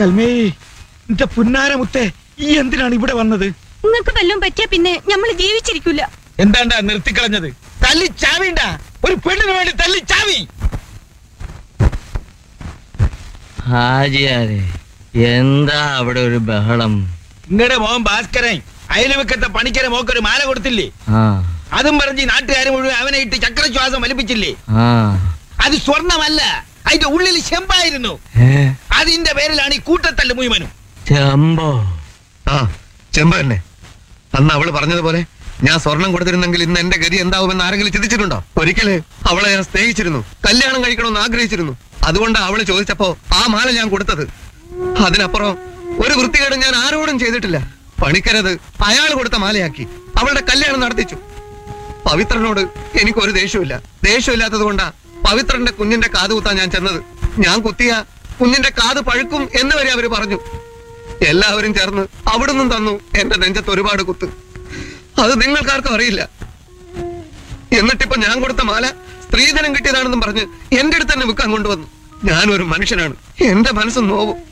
കൽമേ എന്റെ പുന്നാരമുത്തേ ഈ എന്തിനാണ് ഇവിടെ വന്നത് നിങ്ങൾക്ക് വല്ലതും പറ്റിയ പിന്നെ ഞമ്മള് ജീവിച്ചിരിക്കൂല എന്താണ്ടാ നിർത്തിക്കളഞ്ഞത് തല്ലി ചാവിണ്ട ഒരു പെണ്ണിന് വേണ്ടി തല്ലി ചാവി ഹാജിയാരെ എന്താ അവിടെ ഒരു ബഹളം നിങ്ങളുടെ മോൻ ഭാസ്കരൻ അയൽവക്കത്തെ പണിക്കരെ മോക്കൊരു മാല കൊടുത്തില്ലേ ആ അതും പറഞ്ഞ് ഈ നാട്ടുകാരെ മുഴുവൻ അവനെ ഇട്ട് ചക്രശ്വാസം വലിപ്പിച്ചില്ലേ ആ അത് സ്വർണമല്ല അതിന്റെ ഉള്ളിൽ ചെമ്പായിരുന്നു ഏ അതിന്റെ പേരിലാണ് ഈ കൂട്ടത്തല്ല് മുഴുവനും ചെമ്പോ ആ ചെമ്പ തന്നെ അന്ന് അവള് പറഞ്ഞതുപോലെ ഞാൻ സ്വർണം കൊടുത്തിരുന്നെങ്കിൽ ഇന്ന് എന്റെ ഗതി എന്താവുമെന്ന് ആരെങ്കിലും ചിന്തിച്ചിട്ടുണ്ടോ ഒരിക്കല് അവളെ ഞാൻ സ്നേഹിച്ചിരുന്നു കല്യാണം കഴിക്കണമെന്ന് ആഗ്രഹിച്ചിരുന്നു അതുകൊണ്ട് അവള് ചോദിച്ചപ്പോ ആ മാല ഞാൻ കൊടുത്തത് അതിനപ്പുറം ഒരു വൃത്തികേടും ഞാൻ ആരോടും ചെയ്തിട്ടില്ല പണിക്കരത് അയാൾ കൊടുത്ത മാലയാക്കി അവളുടെ കല്യാണം നടത്തിച്ചു പവിത്രനോട് എനിക്കൊരു ദേഷ്യമില്ല ദേഷ്യമില്ലാത്തത് കൊണ്ടാ പവിത്രന്റെ കുഞ്ഞിന്റെ കാത് കുത്താൻ ഞാൻ ചെന്നത് ഞാൻ കുത്തിയ കുഞ്ഞിന്റെ കാത് പഴുക്കും എന്ന് വരെ അവര് പറഞ്ഞു എല്ലാവരും ചേർന്ന് അവിടുന്ന് തന്നു എന്റെ നെഞ്ചത്ത് ഒരുപാട് കുത്ത് അത് നിങ്ങൾക്കാർക്കും അറിയില്ല എന്നിട്ടിപ്പോ ഞാൻ കൊടുത്ത മാല സ്ത്രീധനം കിട്ടിയതാണെന്നും പറഞ്ഞ് എന്റെ അടുത്ത് തന്നെ വിൽക്കാൻ കൊണ്ടുവന്നു ഞാനൊരു മനുഷ്യനാണ് എന്റെ മനസ്സ് നോവും